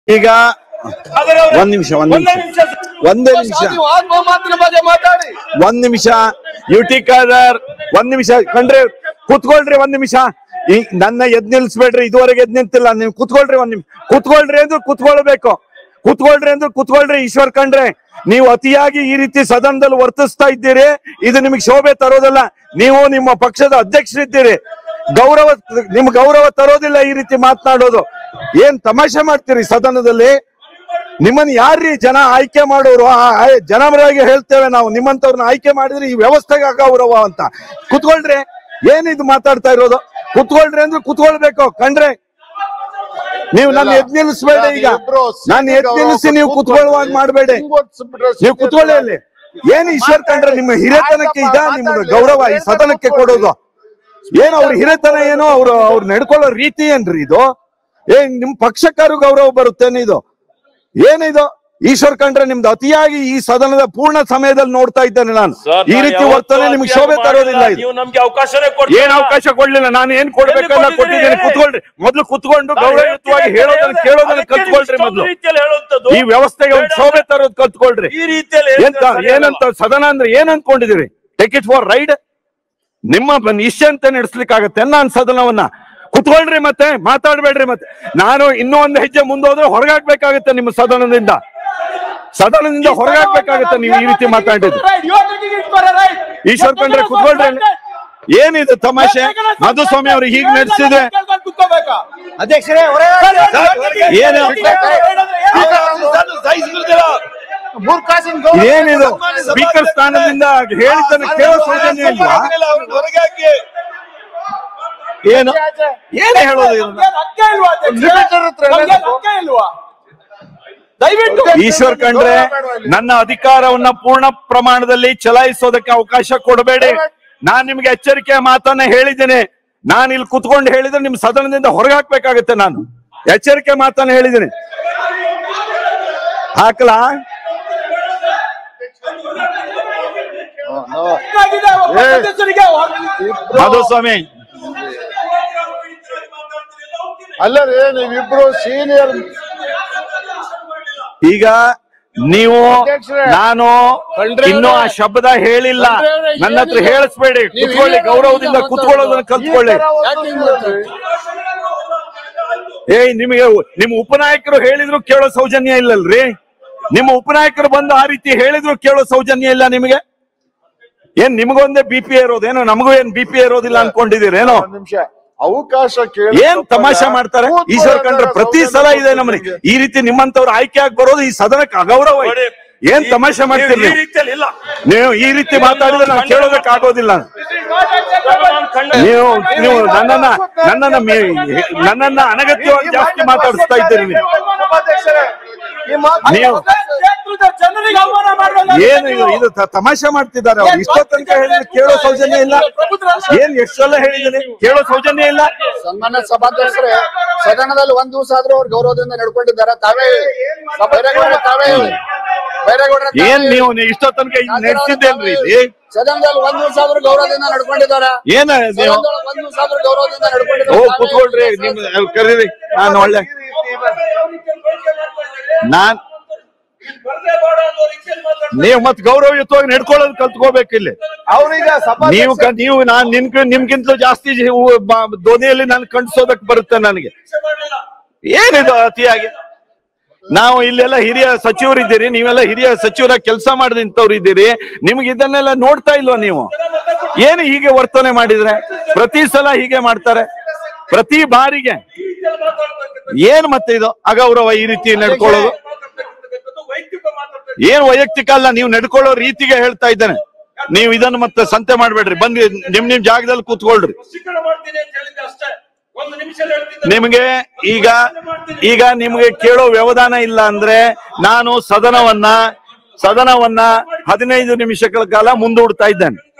ಈಗ ಒಂದ್ ನಿಮಿಷ ಒಂದ್ ನಿಮಿಷ ಒಂದೇ ನಿಮಿಷ ನೀವು ಆತ್ಮ ಮಾತಿನ ಬಗ್ಗೆ ಮಾತಾಡಿ ಒಂದ್ ನಿಮಿಷ ಯುಟಿ ಖಾದರ್ ಒಂದ್ ನಿಮಿಷ ಕಂಡ್ರೆ ಕುತ್ಕೊಳ್ರಿ ಒಂದ್ ನಿಮಿಷ ಈ ನನ್ನ ಎದ್ ನಿಲ್ಸ್ಬೇಡ್ರಿ ಇದುವರೆಗೆ ಎದ್ ನಿಂತಿಲ್ಲ ನೀವು ಕುತ್ಕೊಳ್ರಿ ಒಂದ್ ನಿಮಿಷ ಕುತ್ಕೊಳ್ರಿ ಅಂದ್ರೆ ಕುತ್ಕೊಳ್ಬೇಕು ಕುತ್ಕೊಳ್ರಿ ಅಂದ್ರೆ ಕುತ್ಕೊಳ್ರಿ ಈಶ್ವರ್ ಕಂಡ್ರೆ ನೀವು ಅತಿಯಾಗಿ ಈ ರೀತಿ ಸದನದಲ್ಲಿ ವರ್ತಿಸ್ತಾ ಇದ್ದೀರಿ ಇದು ನಿಮಗೆ ಶೋಭೆ ತರೋದಲ್ಲ ನೀವು ನಿಮ್ಮ ಪಕ್ಷದ ಅಧ್ಯಕ್ಷರಿದ್ದೀರಿ ಗೌರವ ನಿಮ್ ಗೌರವ ತರೋದಿಲ್ಲ ಈ ರೀತಿ ಮಾತನಾಡೋದು ಏನ್ ತಮಾಷೆ ಮಾಡ್ತೀರಿ ಸದನದಲ್ಲಿ ನಿಮ್ಮನ್ನ ಯಾರ್ರೀ ಜನ ಆಯ್ಕೆ ಮಾಡೋರು ಆ ಆಯ್- ಜನಪರವಾಗಿ ಹೇಳ್ತೇವೆ ನಾವು ನಿಮ್ಮಂತವ್ರನ್ನ ಆಯ್ಕೆ ಮಾಡಿದ್ರೆ ಈ ವ್ಯವಸ್ಥೆಗೆ ಅಗೌರವ ಅಂತ ಕುತ್ಕೊಳ್ರಿ ಏನಿದು ಮಾತಾಡ್ತಾ ಇರೋದು ಕುತ್ಕೊಳ್ರಿ ಅಂದ್ರೆ ಕುತ್ಕೊಳ್ಬೇಕು ಕಂಡ್ರೆ ನೀವು ನನ್ನ ಎದ್ ನಿಲ್ಲಿಸ್ಬೇಡಿ ಈಗ ನಾನು ಎದ್ ನಿಲ್ಲಿಸಿ ನೀವು ಕುತ್ಕೊಳ್ಳುವಾಗ ಮಾಡಬೇಡಿ ನೀವು ಕುತ್ಕೊಳ್ಳಿ ಅಲ್ಲಿ ಏನ್ ಈಶ್ವರ್ ಕಂಡ್ರೆ ನಿಮ್ಮ ಹಿರಿತನಕ್ಕೆ ಇದ ನಿಮ್ಮ ಗೌರವ ಈ ಸದನಕ್ಕೆ ಕೊಡೋದು ಏನು ಅವ್ರ ಹಿರಿತನ ಏನು ಅವ್ರು ಅವ್ರು ನಡ್ಕೊಳ್ಳೋ ರೀತಿ ಏನ್ರಿ ಇದು ಏನ್ ನಿಮ್ ಪಕ್ಷಕ್ಕಾರು ಗೌರವ ಬರುತ್ತೇನೆ ಇದು ಏನಿದು ಈಶ್ವರ್ ಕಂಡ್ರೆ ನಿಮ್ದು ಅತಿಯಾಗಿ ಈ ಸದನದ ಪೂರ್ಣ ಸಮಯದಲ್ಲಿ ನೋಡ್ತಾ ಇದ್ದೇನೆ ನಾನು ಸರ್, ಈ ನಾನು ರೀತಿ ಯಾವತ್ತೂ ವರ್ತನೆ ನಿಮ್ಗೆ ಅತಿಯಾಗಿ ಶೋಭೆ ತರೋದಿಲ್ಲ ಮಾಡಿಲ್ಲ. ಇದು ನೀವು ನಮ್ಗೆ ಅವಕಾಶನೇ ಕೊಡ್ತಿಲ್ಲ. ಏನ್ ಅವಕಾಶ ಕೊಡ್ಲಿಲ್ಲ ನಾನು ಏನ್ ಕೊಡ್ಬೇಕಲ್ಲ ಎಲ್ಲಿ ಕೊಟ್ಟಿದ್ದೀರಿ? ಕೊಟ್ಟಿದ್ದೀನಿ ಕುತ್ಕೊಳ್ರಿ ಮೊದ್ಲು ಕುತ್ಕೊಂಡು ನಾನು ಗೌರವಯುತವಾಗಿ ಹೇಳ್ತೀನಿ ಹೇಳೋದನ್ನ ಅಂತ ಕೇಳೋದನ್ನ ಅದಕ್ಕೆ ನೀವು ಕಲ್ತ್ಕೊಳ್ರಿ ಇಷ್ಟೊಂದು ಮೊದ್ಲು ರೀತಿಯಲ್ಲಿ ಹೇಳುವಂಥದ್ದು ಈ ವ್ಯವಸ್ಥೆಗೆ ಒಂದು ಬೇಡ ಶೋಭೆ ತರೋದು ಕಲ್ತ್ಕೊಳ್ರಿ ಈ ರೀತಿಯಲ್ಲಿ ಎಂತ ಹೇಳಿದ್ರೆ ಸರಿ ಏನಂತ ಸದನ ಅಂದ್ರೆ ಏನ್ ಅನ್ಕೊಂಡಿದೀರಿ ಟೇಕ್ ಇಟ್ ಫಾರ್ ರೈಡ್ ನಿಮ್ಮ ನಿಶ್ಚಂತ ನಡೆಸ್ಲಿಕ್ಕಾಗತ್ತೆ ನಾನ್ ಸದನವನ್ನ ಕುತ್ಕೊಳ್ರಿ ಮತ್ತೆ ಮಾತಾಡ್ಬೇಡ್ರಿ ಮತ್ತೆ ನಾನು ಇನ್ನೂ ಒಂದು ಹೆಜ್ಜೆ ಮುಂದೋದ್ರೆ ಹೊರಗಾಗ್ಬೇಕಾಗತ್ತೆ ನಿಮ್ಮ ಸದನದಿಂದ ಸದನದಿಂದ ಹೊರಗಾಗ್ಬೇಕಾಗತ್ತೆ ನೀವು ಈ ರೀತಿ ಮಾತಾಡಿದ್ರೆ ಈಶ್ವರ್ ಕಂಡ್ರೆ ಕುತ್ಕೊಳ್ರಿ ಅಲ್ಲಿ. ಏನಿದು ತಮಾಷೆ ಮಧುಸ್ವಾಮಿ ಅವರು ಹೀಗ್ ನಡೆಸಿದ್ರೆ ಅಧ್ಯಕ್ಷರೇ ಏನು ಏನಿದು ಸ್ಪೀಕರ್ ಸ್ಥಾನದಿಂದ ಹೇಳಿದ್ದನ್ನು ಕೇಳೋ ಸೌಜನ್ಯ ಇಲ್ವಾ ಏನು ಏನು ಹೇಳೋದು ಇದನ್ನ? ದಯವಿಟ್ಟು ಈಶ್ವರ್ ಕಂಡ್ರೆ ನನ್ನ ಅಧಿಕಾರವನ್ನ ಪೂರ್ಣ ಪ್ರಮಾಣದಲ್ಲಿ ಚಲಾಯಿಸೋದಕ್ಕೆ ಅವಕಾಶ ಕೊಡಬೇಡಿ ನಾನ್ ನಿಮ್ಗೆ ಎಚ್ಚರಿಕೆಯ ಮಾತನ್ನ ಹೇಳಿದ್ದೇನೆ ನಾನು ಇಲ್ಲಿ ಕುತ್ಕೊಂಡು ಹೇಳಿದ್ರೆ ನಿಮ್ ಸದನದಿಂದ ಹೊರಗಾಕ್ಬೇಕಾಗತ್ತೆ ನಾನು ಎಚ್ಚರಿಕೆ ಮಾತನ್ನ ಹೇಳಿದ್ದೀನಿ ಹಾಕಲಾ ಸದಸ್ಯರಿಗೆ ಮಾಧುಸ್ವಾಮಿ ಅಲ್ಲ ರೀ ನೀವಿಬ್ರು ಸೀನಿಯರ್ ಈಗ ನೀವು ಅಧ್ಯಕ್ಷರೇ, ನಾನು ಖಂಡ್ರೆ ಇನ್ನೂ ಆ ಅವರೇ, ಶಬ್ದ ಹೇಳಿಲ್ಲ ಖಂಡ್ರೆ ಅವರೇ, ನನ್ನ ಹತ್ರ ಏನಿದೆ? ಹೇಳಿಸ್ಬೇಡಿ ನೀವು ಕುತ್ಕೊಳ್ಳಿ ಹಿರಿಯರು ಗೌರವದಿಂದ ಈಗ ಕುತ್ಕೊಳ್ಳೋದನ್ನ ಕಲ್ತ್ಕೊಳ್ಳಿ ಯಾಕೆ ಹಿಂಗ್ ಮಾಡ್ತೀರಿ? ಏಯ್ ನಿಮಗೆ ನಿಮ್ಮ ಉಪನಾಯಕರು ಹೇಳಿದ್ರು ಕೇಳೋ ಸೌಜನ್ಯ ಇಲ್ಲಲ್ರಿ ನಿಮ್ಮ ಉಪನಾಯಕರು ಬಂದು ಆ ರೀತಿ ಹೇಳಿದ್ರು ಕೇಳೋ ಸೌಜನ್ಯ ಇಲ್ಲ ನಿಮಗೆ ಏನ್ ನಿಮಗೊಂದೇ ಬಿ ಪಿ ಇರೋದೇನೋ ನಮಗೂ ಏನ್ ಬಿ ಪಿ ಇರೋದಿಲ್ಲ ಅನ್ಕೊಂಡಿದ್ದೀರೇನೋ ಒಂದ್ ನಿಮಿಷ ಅವಕಾಶ ಕೇಳಿ ಏನ್ ತಮಾಷೆ ಮಾಡ್ತಾರೆ ಈಶ್ವರ್ ಕಂಡ್ರೆ ಪ್ರತಿ ಸಲ ಇದೆ ನಮ್ಮನೆ ಈ ರೀತಿ ನಿಮ್ಮಂತವ್ರು ಆಯ್ಕೆ ಆಗಿ ಬರೋದು ಈ ಸದನಕ್ಕೆ ಅಗೌರವ ಇದೆ. ಏನ್ ತಮಾಷೆ ಮಾಡ್ತೀರಿ ಈ ನೀವು? ರೀತಿಯಲ್ಲಿ ಇಲ್ಲ ನೀವು ಈ ರೀತಿ ಮಾತಾಡಿದ್ರೆ ನಾವು ಕೇಳೋದಕ್ಕೆ ಆಗೋದಿಲ್ಲ ನಾನು ಖಂಡ- ನೀವು ನೀವು ನನ್ನನ್ನ ನನ್ನನ್ನ ಮೇ- ನನ್ನನ್ನ ಅನಗತ್ಯವಾಗಿ ಜಾಸ್ತಿ ಮಾತಾಡಿಸ್ತಾ ಇದ್ದೀರಿ ನೀವು ಸಭಾಧ್ಯಕ್ಷರೇ, ಈ ಮಾತು ನೀವು ಕ್ಷೇತ್ರದ ಜನರಿಗೆ ಅವಮಾನ ಮಾಡುವಾಗ ಏನು ಇದು ಇದು ತ- ತಮಾಷೆ ಮಾಡ್ತಿದ್ದಾರೆ ಅವ್ರು ಇಷ್ಟೋ ತನಕ ಹೇಳಿದ್ರೆ ಕೇಳೋ ಸೌಜನ್ಯ ಇಲ್ಲ ಏನ್ ಎಷ್ಟು ಸಲ ಹೇಳಿದ್ದೀನಿ ಕೇಳೋ ಸೌಜನ್ಯ ಇಲ್ಲ ಸನ್ಮಾನ್ಯ ಸಭಾಧ್ಯಕ್ಷರೇ ಸದನದಲ್ಲಿ ಒಂದ್ ದಿವಸ ಆದ್ರೂ ಅವ್ರು ಗೌರವದಿಂದ ನಡ್ಕೊಂಡಿದ್ದಾರೆ ತಾವೇ ಹೇಳಿ. ಬೈರೇಗೌಡ್ರೆ ತಾವೇ ಹೇಳಿ ಬೈರೇಗೌಡ್ರೆ ತಾವೇ ಏನ್ ಹೇಳಿ. ನೀವು ನೀವು ಇಷ್ಟೋ ತನಕ ಇದು ನಡೆಸಿದ್ದೇನ್ರಿ ಇಲ್ಲಿ ಸದನದಲ್ಲಿ ಒಂದ್ ದಿವಸ ಆದ್ರೂ ಗೌರವದಿಂದ ನಡ್ಕೊಂಡಿದ್ದಾರೆ ಏನ ನೀವು ಸದನದೊಳಗೆ ಒಂದ್ ದಿವಸ ಆದ್ರೂ ಗೌರವದಿಂದ ಹೋಗ್ ನಡ್ಕೊಂಡಿದ್ದಾರೆ ಕುತ್ಕೊಳ್ರಿ ನಿಮ್ ಅಲ್ಲಿ ಕರೀರಿ ನಾನು ಒಳ್ಳೆ ನಾನ್ ನೀವು ಮತ್ ಗೌರವಯುತವಾಗಿ ನಡ್ಕೊಳ್ಳೋದು ಕಲ್ತ್ಕೋಬೇಕು ಇಲ್ಲಿ ಅವ್ರೀಗ ಸಭಾಧ್ಯಕ್ಷ ನೀವು ಕ- ನೀವು ನಾನ್ ನಿನ್ ನಿಮ್ಗಿಂತಲೂ ಜಾಸ್ತಿ ಜಿ- ಉ- ಬ- ಧ್ವನಿಯಲ್ಲಿ ನಾನು ಕಣ್ಸೋದಕ್ ಬರುತ್ತೆ ನನಗೆ ಏನಿದು ಅತಿಯಾಗಿ ನಾವು ಇಲ್ಲೆಲ್ಲ ಹಿರಿಯ ಸಚಿವರಿದ್ದೀರಿ ನೀವೆಲ್ಲ ಹಿರಿಯ ಸಚಿವರ ಕೆಲಸ ಮಾಡಿದಂತವ್ರು ಇದ್ದೀರಿ ನಿಮ್ಗೆ ಇದನ್ನೆಲ್ಲ ನೋಡ್ತಾ ಇಲ್ವಾ ನೀವು ಏನು ಹೀಗೆ ವರ್ತನೆ ಮಾಡಿದ್ರೆ ಪ್ರತಿ ಸಲ ಹೀಗೆ ಮಾಡ್ತಾರೆ ಪ್ರತಿ ಬಾರಿಗೆ ಏನ್ ಮತ್ತೆ ಇದು ಅಗೌರವ ಈ ರೀತಿ ನಡ್ಕೊಳ್ಳೋದು ಏನ್ ವೈಯಕ್ತಿಕ ಅಲ್ಲ ನೀವು ನಡ್ಕೊಳ್ಳೋ ರೀತಿಗೆ ಹೇಳ್ತಾ ಇದ್ದೇನೆ ನೀವು ಇದನ್ನು ಮತ್ತೆ ಸಂತೆ ಮಾಡ್ಬೇಡ್ರಿ ಬಂದು ನಿಮ್ ನಿಮ್ ಜಾಗದಲ್ಲಿ ಕೂತ್ಕೊಳ್ರಿ ಶಿಕ್ಷಣ ಮಾಡ್ತೀನಿ ಅಂತ ಹೇಳಿದ್ದೆ ಅಷ್ಟೇ ಒಂದು ನಿಮಿಷ ಹೇಳ್ತಿದ್ದೆ ನಿಮ್ಗೆ ಈಗ ಈಗ ನಿಮ್ಗೆ ಕೇಳೋ ವ್ಯವಧಾನ ಇಲ್ಲ ಅಂದ್ರೆ ನಾನು ಸದನವನ್ನ ಸದನವನ್ನ ಹದಿನೈದು ನಿಮಿಷಗಳ ಕಾಲ ಮುಂದೂಡ್ತಾ ಇದ್ದೇನೆ